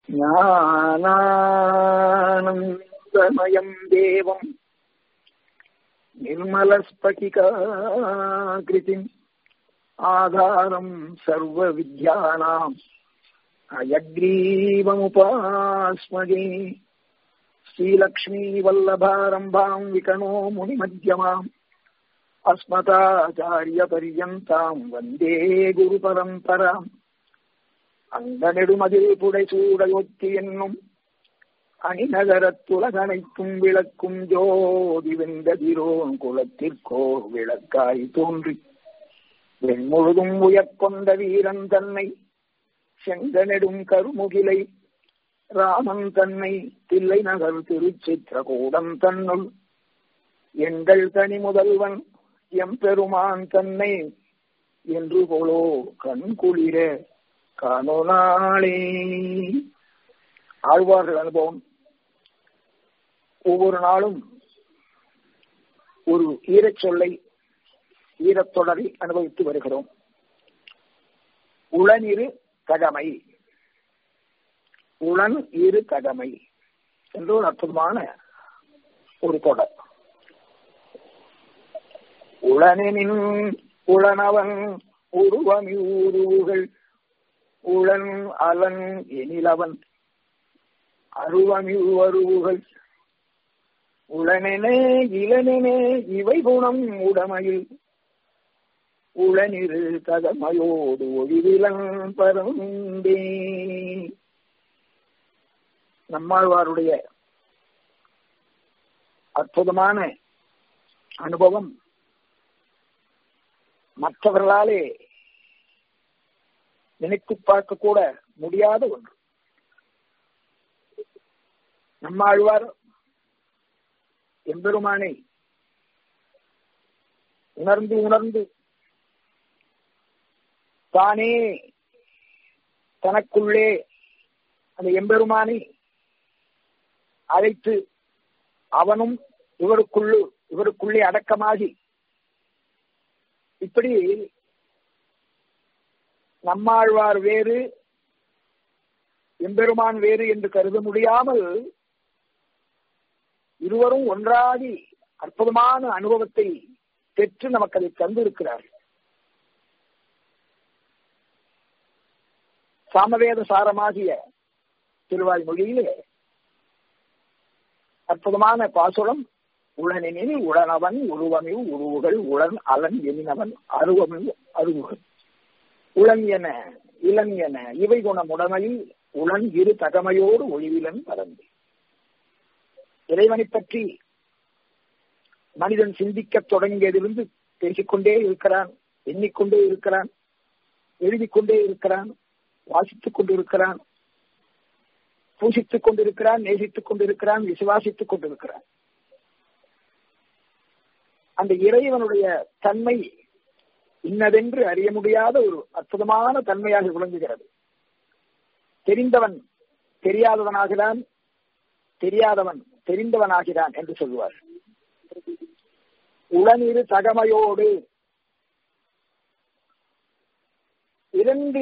ஞானானந்தமயம் தேவம் निर्मलस्फटिकाकृतिम् आधारम् सर्वविद्यानाम् अयग्रीवमुपास्मगे श्रीलक्ष्मीवल्लभारम्भाम् विकणो मुनिमध्यमाम् अस्मदाचार्यपर्यन्ताम् वन्दे गुरुपरम्पराम् அங்கநெடுமதில் புடைசூடையொத்தி என்னும் அணிநகரத்துலகனைத்தும் விளக்கும் ஜோதி வெந்ததிரோன் குலத்திற்கோ விளக்காய் தோன்றி வெண்முழுதும் உயர்கொண்ட வீரன் தன்னை செங்கனெடும் கருமுகிலை ராமன் தன்னை தில்லை நகர் திருச்சித்திரகூடம் தன்னுள் எங்கள் தனி முதல்வன் எம்பெருமான் தன்னை என்று போலோ கண் குளிர காணோ நாளே ஆழ்வார்கள் அனுபவம் ஒவ்வொரு நாளும் ஒரு ஈரச் சொல்லை ஈரத்தொடரை அனுபவித்து வருகிறோம் உளனிரு தகமை உளன் இரு தகமை என்று ஒரு அற்புதமான ஒரு தொடர் உளனெனின் உளனவன் உருவமி உருவுகள் உளன் அலன் எனிலவன் அருவமி அருவுகள் உளனெனே இளனெனே இவை குணம் உடமையில் உளனிரு தகமையோடு ஒளிவிலன் பரந்தே நம்மாழ்வாருடைய அற்புதமான அனுபவம் மற்றவர்களாலே நினைத்து பார்க்க கூட முடியாத ஒன்று நம்மாழ்வார் எம்பெருமானை உணர்ந்து உணர்ந்து தானே தனக்குள்ளே அந்த எம்பெருமானை அழைத்து அவனும் இவருக்குள்ளு இவருக்குள்ளே அடக்கமாகி இப்படி நம்மாழ்வார் வேறு எம்பெருமான் வேறு என்று கருத முடியாமல் இருவரும் ஒன்றாகி அற்புதமான அனுபவத்தை பெற்று நமக்கு அதை தந்திருக்கிறார் சாமவேத சாரமாகிய திருவாய் மொழியிலே அற்புதமான பாசுரம் உளனெனில் உளனவன் உருவமிவ் உருவுகள் உளன் அலன் எனினவன் அருவமிவ் அருவுகள் உளன் என இளன் என இவை குணமுடமையில் உளன் இரு தகமையோடு ஒளிவிலன் பறந்து இறைவனை பற்றி மனிதன் சிந்திக்கத் தொடங்கியதிலிருந்து பேசிக்கொண்டே இருக்கிறான் எண்ணிக்கொண்டே இருக்கிறான் எழுதிக் கொண்டே இருக்கிறான் வாசித்துக் கொண்டிருக்கிறான் பூசித்துக் கொண்டிருக்கிறான் நேசித்துக் கொண்டிருக்கிறான் விசுவாசித்துக் கொண்டிருக்கிறான் அந்த இறைவனுடைய தன்மை இன்னதென்று அறிய முடியாத ஒரு அற்புதமான தன்மையாக விளங்குகிறது தெரிந்தவன் தெரியாதவனாகிறான் தெரியாதவன் தெரிந்தவனாகிறான் என்று சொல்லுவார் உளனிரு தகமையோடு இரண்டு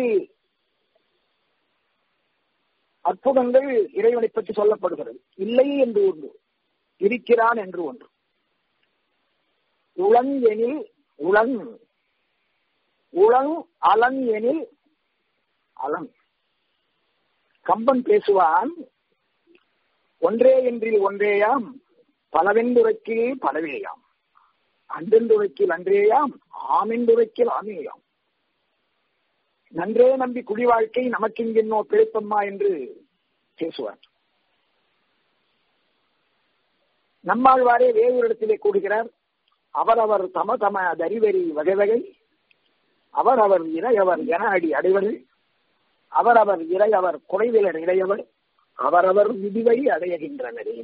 அற்புதங்கள் இறைவனை பற்றி சொல்லப்படுகிறது இல்லை என்று ஒன்று இருக்கிறான் என்று ஒன்று உளன் எனில் உளன் உளன் அலன் எனில் அலன் கம்பன் பேசுவான் ஒன்றே என்றில் ஒன்றேயாம் பலவென்றுரைக்கில் பலவேயாம் அன்றென்றுரைக்கில் அன்றேயாம் ஆமென்றுரைக்கில் ஆமேயாம் நன்றே நம்பி குடி வாழ்க்கை நமக்கிங்கென்னோ பிழைப்பம்மா என்று பேசுவார் நம்மாழ்வாரே வேறு இடத்திலே கூடுகிறார் அவரவர் தம தம தரிவரி வகை வகை அவரவர் இறையவர் என அடி அடைவர்கள் அவரவர் இறையவர் குறைவிலர் இடையவர் அவரவர் விதிவை அடையகின்றனரே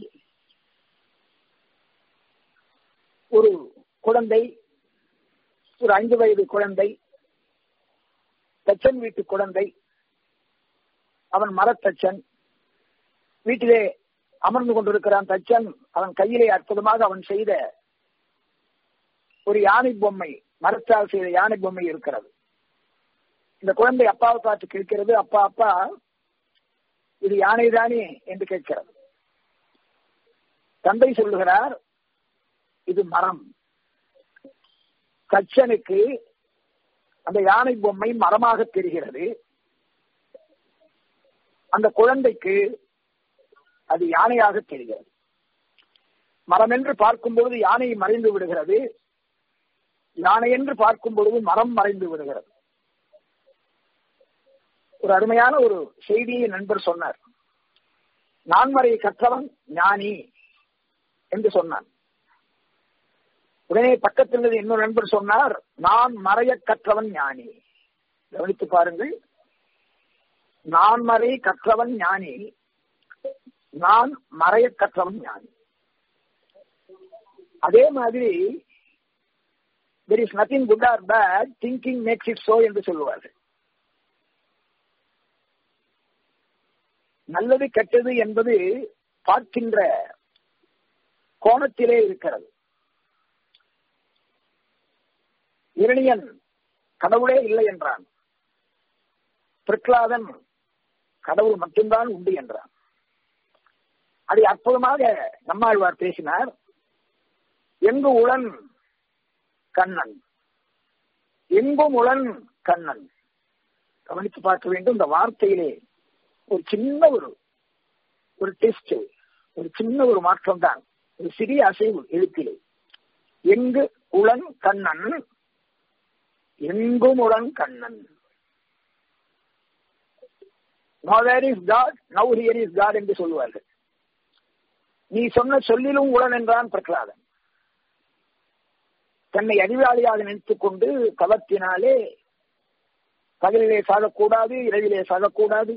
ஒரு குழந்தை ஒரு ஐந்து வயது குழந்தை தச்சன் வீட்டு குழந்தை அவன் மரத்தச்சன் வீட்டிலே அமர்ந்து கொண்டிருக்கிறான் தச்சன் அவன் கையிலே அற்புதமாக அவன் செய்த ஒரு யானை பொம்மை மரத்தால் செய்த யானை பொம்மை இருக்கிறது இந்த குழந்தை அப்பாவை பார்த்து கேட்கிறது அப்பா அப்பா இது யானைதானே என்று கேட்கிறது தந்தை சொல்லுகிறார் இது மரம் கச்சனுக்கு அந்த யானை பொம்மை மரமாக தெரிகிறது அந்த குழந்தைக்கு அது யானையாக தெரிகிறது மரம் என்று பார்க்கும் பொழுது யானை மறைந்து விடுகிறது யானை என்று பார்க்கும் பொழுது மரம் மறைந்து விடுகிறது ஒரு அருமையான ஒரு செய்தியை நண்பர் சொன்னார் நான்மறை கற்றவன் ஞானி என்று சொன்னான் உடனே பக்கத்தில் இன்னொரு நண்பர் சொன்னார் நான் மறைய கற்றவன் ஞானி கவனித்து பாருங்கள் நான் மறை கற்றவன் ஞானி நான் மறைய கற்றவன் ஞானி அதே மாதிரி there is nothing good or bad thinking makes it so என்று சொல்லுவார்கள் நல்லது கெட்டது என்பது பார்க்கின்ற கோணத்திலே இருக்கிறது இரணியன் கடவுளே இல்லை என்றான் பிரகலாதன் கடவுள் மட்டும்தான் உண்டு என்றான் அதை அற்புதமாக நம்மாழ்வார் பேசினார் எங்கு உளன் கண்ணன் எங்கும் உளன் கண்ணன் கவனித்து பார்க்க வேண்டும் இந்த வார்த்தையிலே ஒரு சின்ன ஒரு ஒரு டெஸ்ட் ஒரு சின்ன ஒரு மாற்றம் தான் ஒரு சிறிய அசைவு எழுத்திலே எங்கு உளன் கண்ணன் எங்கும் உளன் Kannan nowhere is God now here is God என்று சொல்லுவார்கள் நீ சொன்ன சொல்லிலும் உளன் என்றான் பிரகலாதன் தன்னை அறிவாளியாக நினைத்துக் கொண்டு கவத்தினாலே பகலிலே சாகக்கூடாது இரவிலே சாகக்கூடாது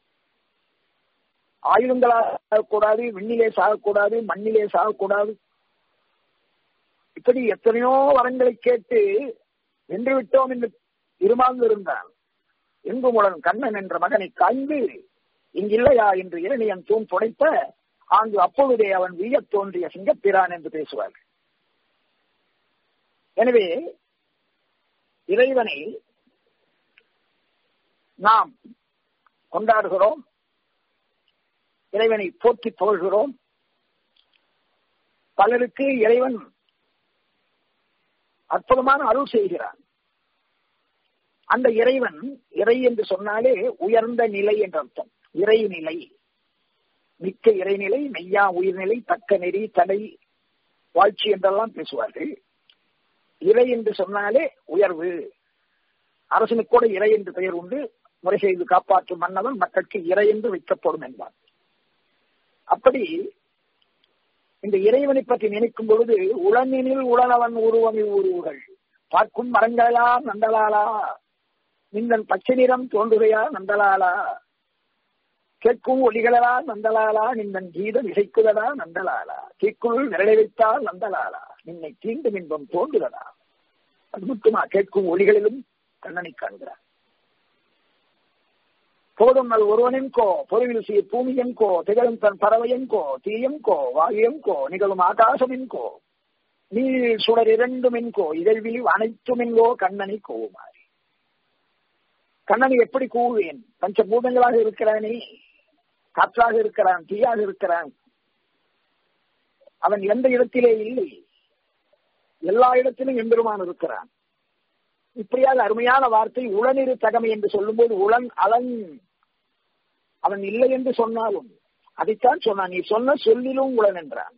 ஆயுதங்களாக சாகக்கூடாது விண்ணிலே சாகக்கூடாது மண்ணிலே சாகக்கூடாது இப்படி எத்தனையோ வரங்களை கேட்டு வென்று விட்டோம் என்று இருமாந்து இருந்தான் எங்குமுடன் கண்ணன் என்ற மகனை காய்ந்து இங்கில்லையா என்று இரணியன் தூண் துடைத்த அங்கு அப்பொழுதே அவன் வீயத் தோன்றிய சிங்கப்பிரான் என்று பேசுவார்கள் எனவே இறைவனை நாம் கொண்டாடுகிறோம் இறைவனை போற்றி புகழ்கிறோம் பலருக்கு இறைவன் அற்புதமான அருள் செய்கிறான் அந்த இறைவன் இறை என்று சொன்னாலே உயர்ந்த நிலை என்ற அர்த்தம் இறைநிலை மிக்க இறைநிலை மெய்யா உயிர்நிலை தக்க நெறி தடை வாழ்ச்சி என்றெல்லாம் பேசுவார்கள் இறை என்று சொன்னாலே உயர்வு அரசனுக்கு கூட இறை என்று பெயர் உண்டு முறை செய்து காப்பாற்றும் மன்னவன் மக்களுக்கு இறை என்று வைக்கப்படும் என்பார் அப்படி இந்த இறைவனை பற்றி நினைக்கும் பொழுது உளனினில் உளனவன் உருவமி உருவுகள் பார்க்கும் மரங்களா நந்தலாலா நிந்தன் பச்சை நிறம் தோன்றுகையா நந்தலாலா கேட்கும் ஒளிகளா நந்தலாலா நிந்தன் கீதம் இசைக்குதடா நந்தலாலா தீக்குள் விரலை வைத்தால் நந்தலாலா நின்னை தீண்டும் இன்பம் தோன்றுதடா அது மட்டுமா கேட்கும் ஒளிகளிலும் கண்ணனை காண்கிறார் போதும் நல் ஒருவனென்கோ பொருவில் சீ பூமியென்கோ திகழும் தன் பறவையென்கோ தீயங்கோ வாயுயங்கோ நிகழும் ஆகாசமென்கோ நீர் சுடர் இரண்டும் என்கோ இதழ்வில் அனைத்தும் என்கோ கண்ணனை கோவுமாறி கண்ணனை எப்படி கூவுவேன் பஞ்சபூதங்களாக இருக்கிறானே காற்றாக இருக்கிறான் தீயாக இருக்கிறான் அவன் எந்த இடத்திலே இல்லை எல்லா இடத்திலும் எம்பெருமான் இருக்கிறான் இப்படியாக அருமையான வார்த்தை உளனிரு தகமை என்று சொல்லும்போது உளன் அலன் அவன் இல்லை என்று சொன்னாலும் அதைத்தான் சொன்னான் நீ சொன்ன சொல்லிலும் உளன் என்றான்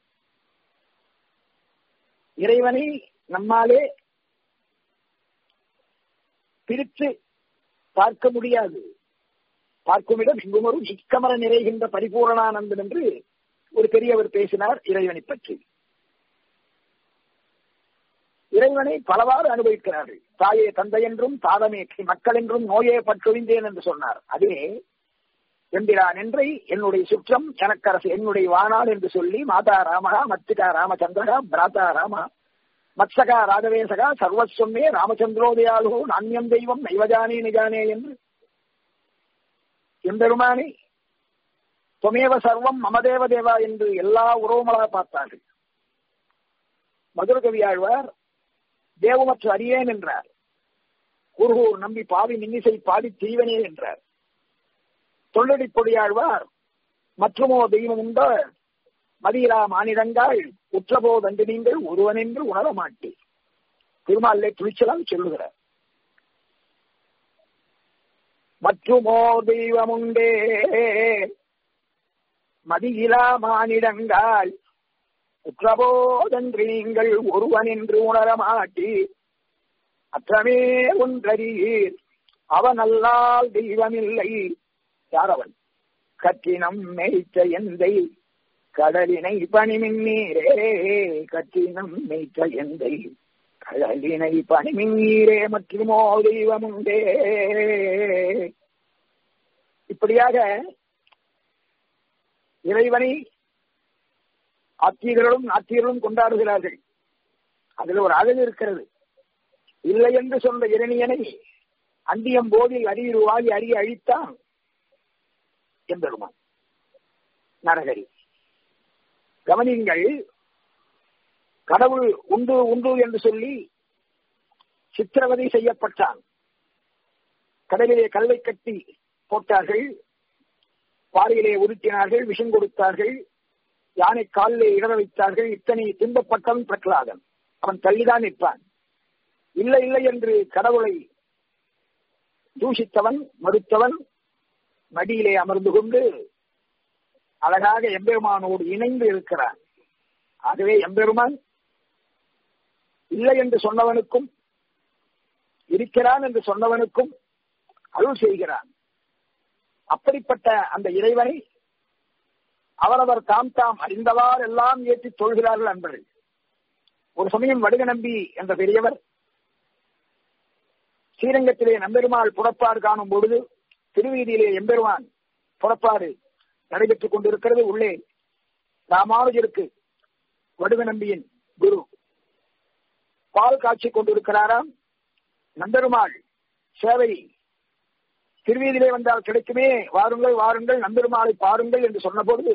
இறைவனை நம்மாலே பிரித்து பார்க்க முடியாது பார்க்கும் இடம் எங்குமரும் சிக்கமர நிறைகின்ற பரிபூரணானந்தன் என்று ஒரு பெரியவர் பேசினார் இறைவனை பற்றி இறைவனை பலவாறு அனுபவிக்கிறார்கள் தாயே தந்தை என்றும் தாதமே மக்கள் என்றும் நோயே பற்றொழிந்தேன் என்று சொன்னார் அதே எம்பிரான் என்றை என்னுடைய சுற்றம் எனக்கரசு என்னுடைய வானாள் என்று சொல்லி மாதா ராமகா மத்திகா ராமச்சந்திரகா பிராதா ராமா மத்சகா ராகவேசகா சர்வஸ்வமே ராமச்சந்திரோதயாலு நாண்யம் தெய்வம் நைவஜானே நிஜானே என்று எம்பெருமானை துவமேவ சர்வம் மமதேவ தேவா என்று எல்லா உறவுமலா பார்த்தார்கள் மதுரகவி ஆழ்வார் தேவமற்ற அறியேன் என்றார் குருகூர் நம்பி பாவி மின்னிசை பாடி தீவனே என்றார் தொண்டடி பொடியாழ்வார் மற்றுமோ தெய்வம் உண்டோ மதியிலா மானிடங்கள் உற்றபோ தண்டு நீங்கள் ஒருவனென்று உணர மாட்டேன் திருமாலே துணிச்சலால் சொல்லுகிறார் மற்றுமோ தெய்வம் உண்டே மதியிலா மானிடங்கள் உற்றபோதன்று நீங்கள் ஒருவன் என்று உணர மாட்டீர் அற்றமே ஒன்றறியீர் அவன் அல்லால் தெய்வமில்லை யார் அவன் கற்றினம் மேய்த்த எந்தை கடலினை பணிமின்னீரே கற்றினம் மேய்த்த எந்தை கடலினை பணிமின்னீரே மற்றுமோ தெய்வம் உண்டே இப்படியாக இறைவனை ஆத்தியர்களும் நாத்தியர்களும் கொண்டாடுகிறார்கள் அதில் ஒரு அழகு இருக்கிறது இல்லை என்று சொன்ன இரணியனை அந்தியம் போதில் அறியுருவாகி அறிய அழித்தான் எம்பெருமான் நரகரி கவனிங்கள் கடவுள் உண்டு உண்டு என்று சொல்லி சித்திரவதை செய்யப்பட்டான் கடலிலே கல்லை கட்டி போட்டார்கள் பாறையிலே உருட்டினார்கள் விஷம் கொடுத்தார்கள் யானை காலிலே இடர வைத்தார்கள் இத்தனை துன்பப்பட்டவன் பிரகலாதன் அவன் தள்ளிதான் நிற்பான் இல்லை இல்லை என்று கடவுளை தூஷித்தவன் மறுத்தவன் மடியிலே அமர்ந்து கொண்டு அழகாக எம்பெருமானோடு இணைந்து இருக்கிறான் ஆகவே எம்பெருமான் இல்லை என்று சொன்னவனுக்கும் இருக்கிறான் என்று சொன்னவனுக்கும் அருள் செய்கிறான் அப்படிப்பட்ட அந்த இறைவனை அவரவர் தாம் தாம் அறிந்தவாறு எல்லாம் ஏற்றி தொழுகிறார்கள் அன்பர்கள் ஒரு சமயம் வடுக நம்பி என்ற பெரியவர் ஸ்ரீரங்கத்திலே நம்பெருமாள் புறப்பாடு காணும் பொழுது திருவீதியிலே எம்பெருமான் புறப்பாடு நடைபெற்றுக் கொண்டிருக்கிறது உள்ளே ராமானுஜருக்கு வடுக நம்பியின் குரு பால் காட்சி கொண்டிருக்கிறாராம் நம்பெருமாள் சேவை திருவீதியிலே வந்தால் கிடைக்குமே வாருங்கள் வாருங்கள் நம்பெருமாளை பாருங்கள் என்று சொன்னபொழுது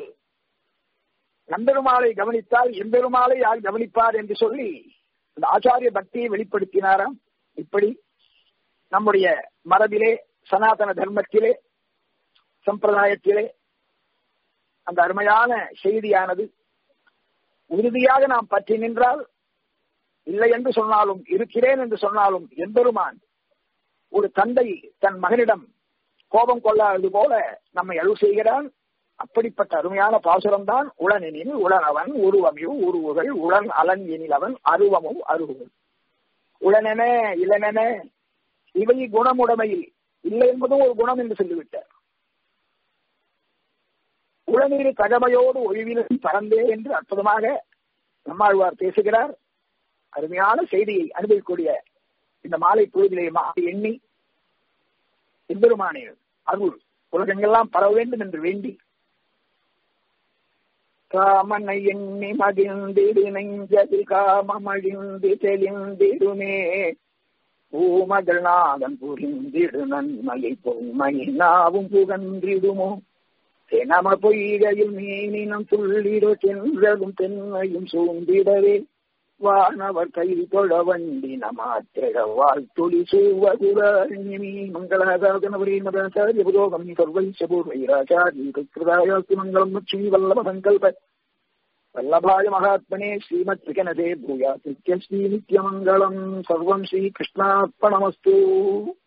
நம்பெருமாளை கவனித்தால் எம்பெருமாளை யார் கவனிப்பார் என்று சொல்லி அந்த ஆச்சாரிய பக்தியை வெளிப்படுத்தினாராம் இப்படி நம்முடைய மரபிலே சனாதன தர்மத்திலே சம்பிரதாயத்திலே அந்த அருமையான செய்தியானது உறுதியாக நாம் பற்றி நின்றால் இல்லை என்று சொன்னாலும் இருக்கிறேன் என்று சொன்னாலும் எம்பெருமான் ஒரு தந்தை தன் மகனிடம் கோபம் கொள்ளாதது போல நம்மை அருள் செய்கிறான் அப்படிப்பட்ட அருமையான பாசுரம் தான் உளனெனில் உளனவன் உருவமிவு உருவுகள் உளன் அலன் எனில் அவன் அருவமும் அருவுகள் உளனென இளனென இவை குணமுடைமையில் இல்லை என்பதும் ஒரு குணம் என்று சொல்லிவிட்டார் உளநீர் தகமையோடு ஒழிவிலும் பறந்தே என்று அற்புதமாக நம்மாழ்வார் பேசுகிறார் அருமையான செய்தியை அனுபவிக்கூடிய இந்த மாலை பொழுதிலே மாலை எண்ணி எம்பெருமானே அருள் உலகங்கள்லாம் பரவ வேண்டும் என்று வேண்டி காமனை எண்ணி மகிழ்ந்திடு நெஞ்சது காமமழிந்து தெளிந்திடுமே பூமகள் நாதன் புரிந்திடு நன்மையை பொன்மையை நாவும் புகன்றிடுமோ தெனம பொய்கையில் மீனினம் துள்ளிட சென்றதும் தென்மையும் சூழ்ந்திடவே வானவர் கை தொழ வண்டி நமாத்திர வாழ்த்தொழி சூவகுரண்யமீ மங்களாதாகனவரே மதாச்சாரிய புரோகம் சர்வைச பூர்வைராச்சாரி கிருதாயாஸ்தி மங்களம் லட்சுமி வல்லப சங்கல்ப வல்லபாய மகாத்மனே ஸ்ரீமத் விகனதே பூயா நித்யம் ஸ்ரீ நித்யமங்கலம் சர்வம் ஸ்ரீ கிருஷ்ணார்ப்பணமஸ்து